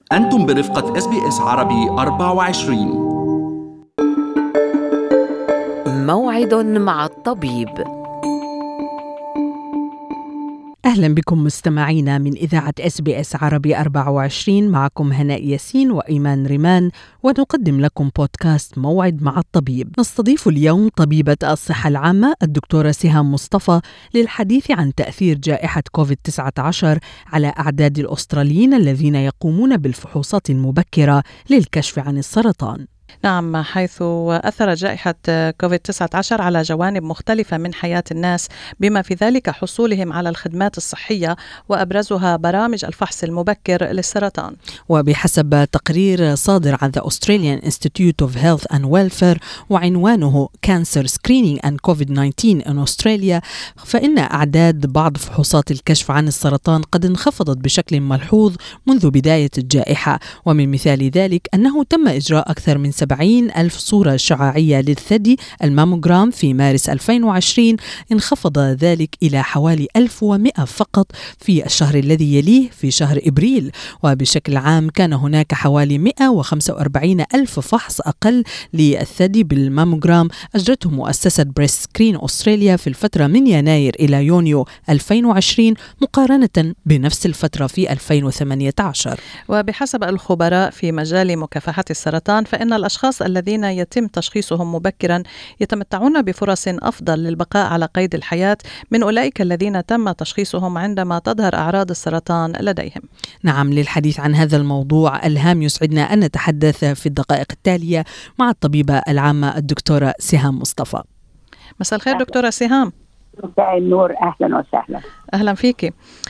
أنتم برفقة اس بي اس عربي 24 موعد مع الطبيب أهلا بكم مستمعينا من إذاعة اس بي اس عربي 24 معكم هناء ياسين وإيمان ريمان ونقدم لكم بودكاست موعد مع الطبيب نستضيف اليوم طبيبة الصحة العامة الدكتورة سهام مصطفى للحديث عن تأثير جائحة كوفيد-19 على أعداد الأستراليين الذين يقومون بالفحوصات المبكرة للكشف عن السرطان نعم حيث أثرت جائحة كوفيد-19 على جوانب مختلفة من حياة الناس بما في ذلك حصولهم على الخدمات الصحية وأبرزها برامج الفحص المبكر للسرطان وبحسب تقرير صادر عن The Australian Institute of Health and Welfare وعنوانه Cancer Screening and COVID-19 in Australia فإن أعداد بعض فحوصات الكشف عن السرطان قد انخفضت بشكل ملحوظ منذ بداية الجائحة ومن مثال ذلك أنه تم إجراء أكثر من 70 ألف صورة شعاعية للثدي الماموغرام في مارس 2020 انخفض ذلك إلى حوالي 1100 فقط في الشهر الذي يليه في شهر إبريل وبشكل عام كان هناك حوالي 145 ألف فحص أقل للثدي بالماموغرام أجرته مؤسسة بريست سكرين أستراليا في الفترة من يناير إلى يونيو 2020 مقارنة بنفس الفترة في 2018 وبحسب الخبراء في مجال مكافحة السرطان فإن الأشخاص الذين يتم تشخيصهم مبكرا يتمتعون بفرص أفضل للبقاء على قيد الحياة من أولئك الذين تم تشخيصهم عندما تظهر أعراض السرطان لديهم نعم للحديث عن هذا الموضوع الهام يسعدنا أن نتحدث في الدقائق التالية مع الطبيبة العامة الدكتورة سهام مصطفى مساء الخير دكتورة سهام مساء النور اهلا وسهلا اهلا فيك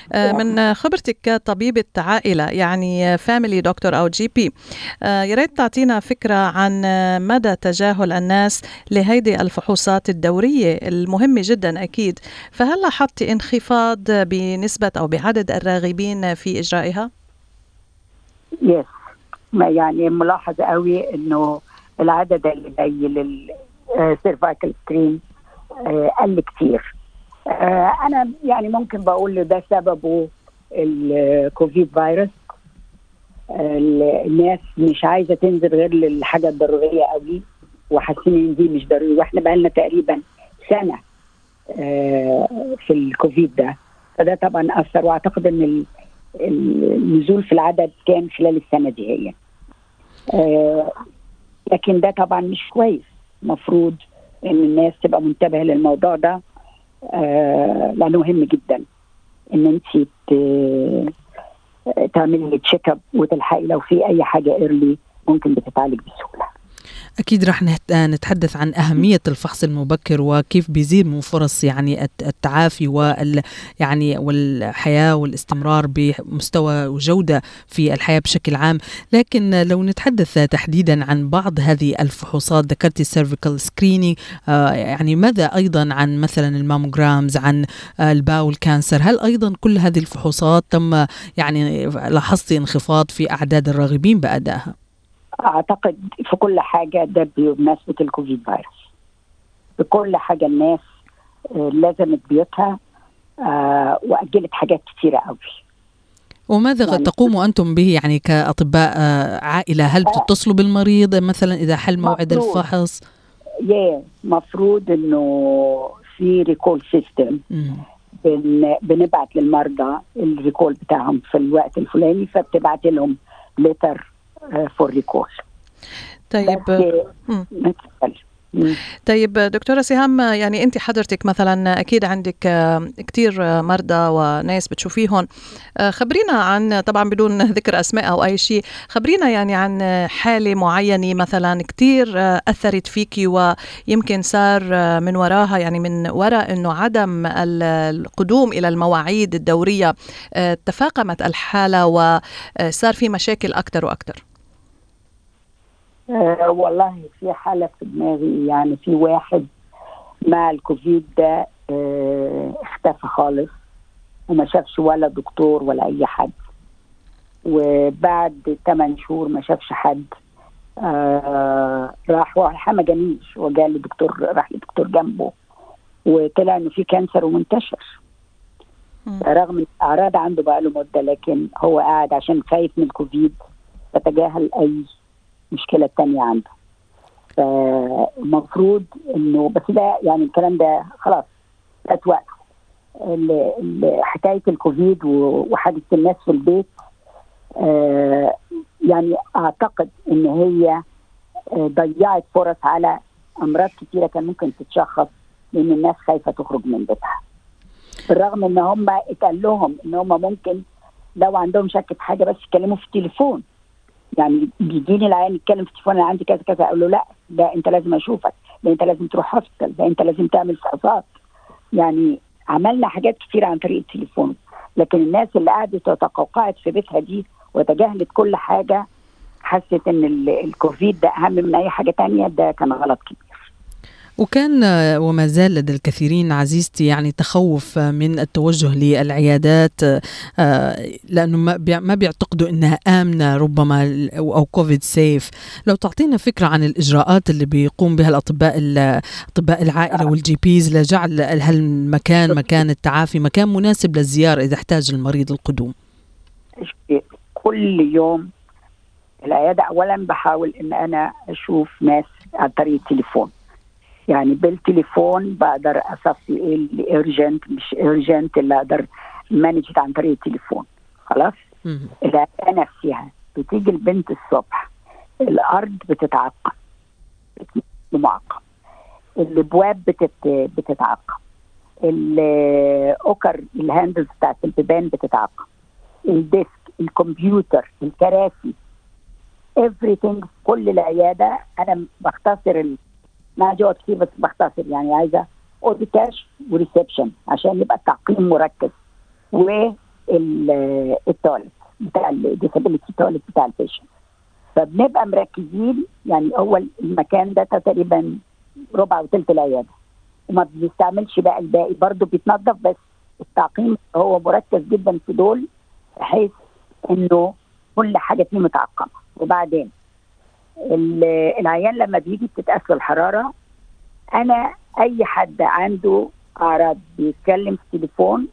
من خبرتك كطبيبه عائله يعني فاميلي دكتور او جي بي يا ريت تعطينا فكره عن مدى تجاهل الناس لهيدي الفحوصات الدوريه المهمه جدا اكيد فهل لاحظت انخفاض بنسبه او بعدد الراغبين في اجرائها يس ما يعني ملاحظ قوي انه العدد اللي جاي للسيرفايكل سكرين قل كتير انا يعني ممكن بقول ده سببه الكوفيد فيروس الناس مش عايزه تنزل غير للحاجه الضروريه قوي وحاسين ان دي مش ضروري واحنا بقى لنا تقريبا سنه في الكوفيد ده فده طبعا اثر واعتقد ان النزول في العدد كان خلال السنه دي هي لكن ده طبعا مش كويس المفروض ان الناس تبقى منتبهه للموضوع ده آه لانه مهم جدا ان انت تعملي تشيك اب وتلحقي لو في اي حاجه ايرلي ممكن بتتعالج بسهوله أكيد رح نتحدث عن أهمية الفحص المبكر وكيف بيزيد من فرص يعني التعافي وال يعني والحياة والاستمرار بمستوى وجودة في الحياة بشكل عام لكن لو نتحدث تحديدا عن بعض هذه الفحوصات ذكرتي السيرفيكال سكرينينج آه يعني ماذا أيضا عن مثلا الماموغرامز عن الباول كانسر هل أيضا كل هذه الفحوصات تم يعني لاحظتي انخفاض في أعداد الراغبين بأدائها؟ اعتقد في كل حاجه ده بمناسبه الكوفيد فيروس بكل حاجه الناس لزمت بيوتها واجلت حاجات كتيره قوي وماذا يعني تقوموا انتم به يعني كاطباء عائله هل بتتصلوا بالمريض مثلا اذا حل موعد مفروض. الفحص يا مفروض انه في ريكول سيستم بن بنبعت للمرضى الريكول بتاعهم في الوقت الفلاني فبتبعت لهم لتر فور ريكول طيب طيب دكتورة سهام يعني أنت حضرتك مثلا أكيد عندك كتير مرضى وناس بتشوفيهم خبرينا عن طبعا بدون ذكر أسماء أو أي شيء خبرينا يعني عن حالة معينة مثلا كتير أثرت فيكي ويمكن صار من وراها يعني من وراء أنه عدم القدوم إلى المواعيد الدورية تفاقمت الحالة وصار في مشاكل أكثر وأكثر أه والله في حالة في دماغي يعني في واحد مع الكوفيد ده أه اختفى خالص وما شافش ولا دكتور ولا أي حد وبعد 8 شهور ما شافش حد أه راح والحقيقة ما جانيش وجا لدكتور راح لدكتور جنبه وطلع انه في كانسر ومنتشر رغم الاعراض عنده بقى له مده لكن هو قاعد عشان خايف من الكوفيد تتجاهل اي مشكله تانية عنده فالمفروض انه بس ده يعني الكلام ده خلاص فات وقت ال- ال- حكايه الكوفيد و- وحادثه الناس في البيت آه، يعني اعتقد ان هي آه، ضيعت فرص على امراض كتيره كان ممكن تتشخص لان الناس خايفه تخرج من بيتها بالرغم ان هم اتقال لهم ان هم ممكن لو عندهم شك في حاجه بس يتكلموا في التليفون يعني بيجيني العيان يتكلم في التليفون انا عندي كذا كذا اقول له لا ده انت لازم اشوفك ده انت لازم تروح هوسبيتال ده انت لازم تعمل فحوصات يعني عملنا حاجات كتير عن طريق التليفون لكن الناس اللي قعدت وتقوقعت في بيتها دي وتجاهلت كل حاجه حست ان ال- الكوفيد ده اهم من اي حاجه تانية ده كان غلط كبير وكان آه، وما زال لدى الكثيرين عزيزتي يعني تخوف آه، من التوجه للعيادات آه، لانه ما بيع- ما بيعتقدوا انها امنه ربما ال- او أو كوفيد سيف لو تعطينا فكره عن الاجراءات اللي بيقوم بها الاطباء ال- اطباء العائله والجي بيز لجعل هالمكان مكان التعافي مكان مناسب للزياره اذا احتاج المريض القدوم كل يوم العياده اولا بحاول ان انا اشوف ناس عن طريق التليفون يعني بالتليفون بقدر اصفي ايه اللي ارجنت مش ارجنت اللي اقدر مانجت عن طريق التليفون خلاص مهم. العياده نفسها بتيجي البنت الصبح الارض بتتعقم معقم الابواب بتت... بتتعقم الاوكر الهاندلز بتاعت البيبان بتتعقم الديسك الكمبيوتر الكراسي everything كل العياده انا بختصر ال... ما جوه كتير بس بختصر يعني عايزه اوضه كشف وريسبشن عشان يبقى التعقيم مركز والتواليت بتاع الديسابيلتي تواليت بتاع البيشنت فبنبقى مركزين يعني هو المكان ده تقريبا ربع وثلث العياده وما بنستعملش بقى الباقي برضه بيتنظف بس التعقيم هو مركز جدا في دول بحيث انه كل حاجه فيه متعقمه وبعدين ال- العيان لما بيجي بتتقاس له الحراره انا اي حد عنده اعراض بيتكلم في التليفون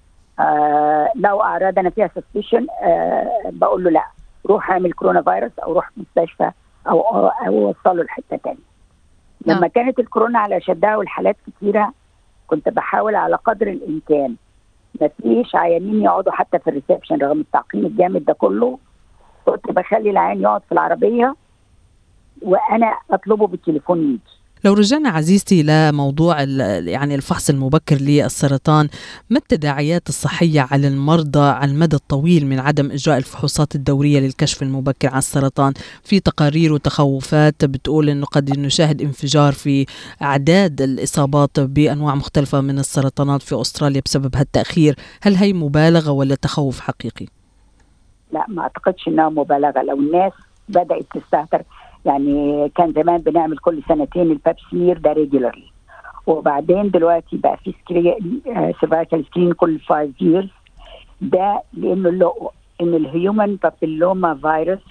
آه لو اعراض انا فيها سسبشن آه بقول له لا روح اعمل كورونا فيروس او روح مستشفى او او, أو وصله لحته تانية لما نعم. كانت الكورونا على شدها والحالات كتيره كنت بحاول على قدر الامكان ما فيش عيانين يقعدوا حتى في الريسبشن رغم التعقيم الجامد ده كله كنت بخلي العيان يقعد في العربيه وانا اطلبه بالتليفون يجي لو رجعنا عزيزتي لموضوع ال- يعني الفحص المبكر للسرطان ما التداعيات الصحية على المرضى على المدى الطويل من عدم إجراء الفحوصات الدورية للكشف المبكر عن السرطان في تقارير وتخوفات بتقول أنه قد نشاهد انفجار في أعداد الإصابات بأنواع مختلفة من السرطانات في أستراليا بسبب هالتأخير هل هي مبالغة ولا تخوف حقيقي؟ لا ما اعتقدش انها مبالغه لو الناس بدات تستهتر يعني كان زمان بنعمل كل سنتين الباب سمير ده ريجولارلي وبعدين دلوقتي بقى في سيرفايكال سكرين كل 5 ييرز ده لانه لو ان الهيومن بابيلوما فيروس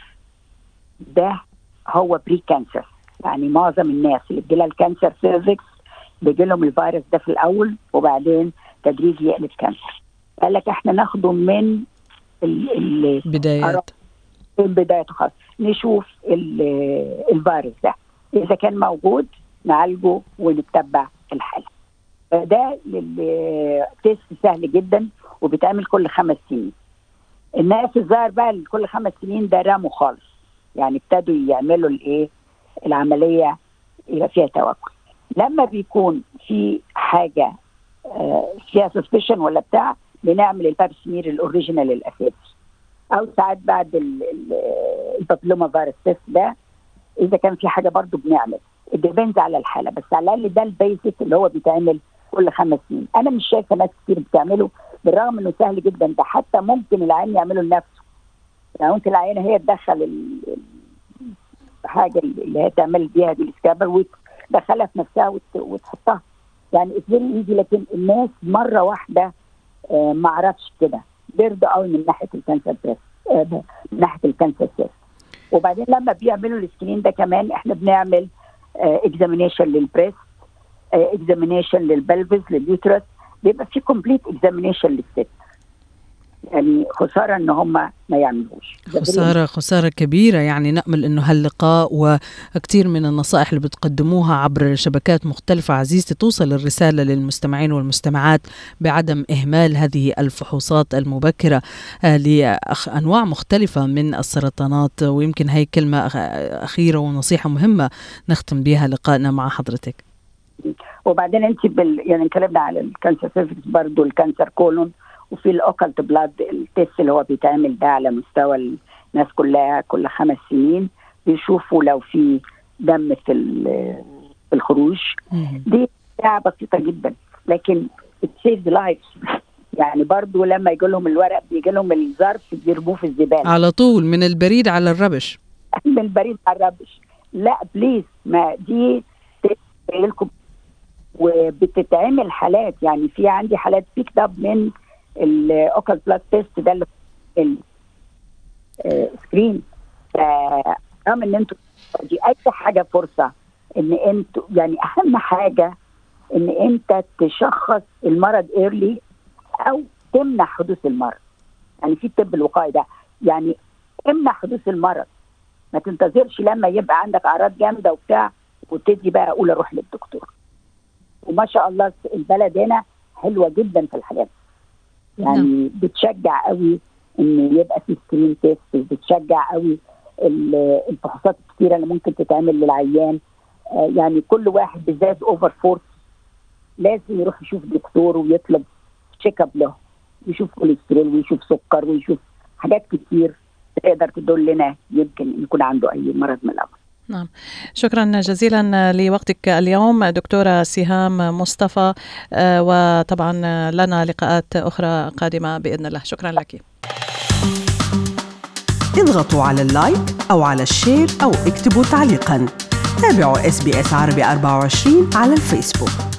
ده هو بري كانسر يعني معظم الناس اللي بيجي لها الكانسر سيرفكس بيجي لهم الفيروس ده في الاول وبعدين تدريجي يقلب كانسر قال لك احنا ناخده من ال ال بدايات من بدايته خالص نشوف ال- الفيروس ده اذا كان موجود نعالجه ونتبع الحاله فده لل- تيست سهل جدا وبيتعمل كل خمس سنين الناس الظاهر بقى اللي كل خمس سنين ده راموا خالص يعني ابتدوا يعملوا الايه العمليه يبقى فيها توكل لما بيكون في حاجه آه، فيها سسبشن ولا بتاع بنعمل الباب سمير الاوريجينال الاساسي او ساعات بعد ال- ال- البابلوما فيروس تيست ده اذا كان في حاجه برضو بنعمل الديبينز على الحاله بس على الاقل ده البيزك اللي هو بيتعمل كل خمس سنين انا مش شايفه ناس كتير بتعمله بالرغم انه سهل جدا ده حتى ممكن العيان يعمله لنفسه يعني ممكن العيانه هي تدخل ال- ال- الحاجه اللي هي تعمل بيها دي السكابر وتدخلها في نفسها وت- وتحطها يعني اتس ايزي لكن الناس مره واحده آه، ما عرفش كده بيرضوا قوي من ناحيه الكانسر تيست آه، من ناحيه الكانسر تيست وبعدين لما بيعملوا السكرين ده كمان احنا بنعمل اكزامينيشن للبريست اكزامينيشن للبلفز لليوترس بيبقى في كومبليت اكزامينيشن للست يعني خساره ان هم ما يعملوش خسارة خسارة كبيرة يعني نأمل أنه هاللقاء وكثير من النصائح اللي بتقدموها عبر شبكات مختلفة عزيزتي توصل الرسالة للمستمعين والمستمعات بعدم إهمال هذه الفحوصات المبكرة آه، لأنواع مختلفة من السرطانات ويمكن هي كلمة أخيرة ونصيحة مهمة نختم بها لقائنا مع حضرتك وبعدين انت بال... يعني اتكلمنا على الكانسر سيرفكس برضه الكانسر كولون وفي الاوكلت بلاد التيست اللي هو بيتعمل ده على مستوى الناس كلها كل خمس سنين بيشوفوا لو في دم في في الخروج دي ساعة بسيطة جدا لكن بتسيف لايف يعني برضو لما يجي لهم الورق بيجي لهم الظرف بيرموه في الزبالة على طول من البريد على الربش من البريد على الربش لا بليز ما دي لكم وبتتعمل حالات يعني في عندي حالات بيك اب من الاوكال بلاد تيست ده اللي سكرين رغم ان انتوا دي اي حاجه فرصه ان انتوا يعني اهم حاجه ان انت تشخص المرض ايرلي او تمنع حدوث المرض يعني في الطب الوقائي ده يعني امنع حدوث المرض ما تنتظرش لما يبقى عندك اعراض جامده وبتاع وتدي بقى اقول اروح للدكتور وما شاء الله البلد هنا حلوه جدا في الحاجات يعني نعم. بتشجع قوي ان يبقى في سكرين تيست بتشجع قوي الفحوصات الكثيره اللي ممكن تتعمل للعيان آه يعني كل واحد بالذات اوفر فورس لازم يروح يشوف دكتور ويطلب تشيك اب له يشوف كوليسترول ويشوف سكر ويشوف حاجات كتير تقدر تدلنا يمكن يكون عنده اي مرض من الامراض نعم شكرا جزيلا لوقتك اليوم دكتورة سهام مصطفى آه، وطبعا لنا لقاءات أخرى قادمة بإذن الله شكرا لك اضغطوا على اللايك أو على الشير أو اكتبوا تعليقا تابعوا اس بي اس عربي 24 على الفيسبوك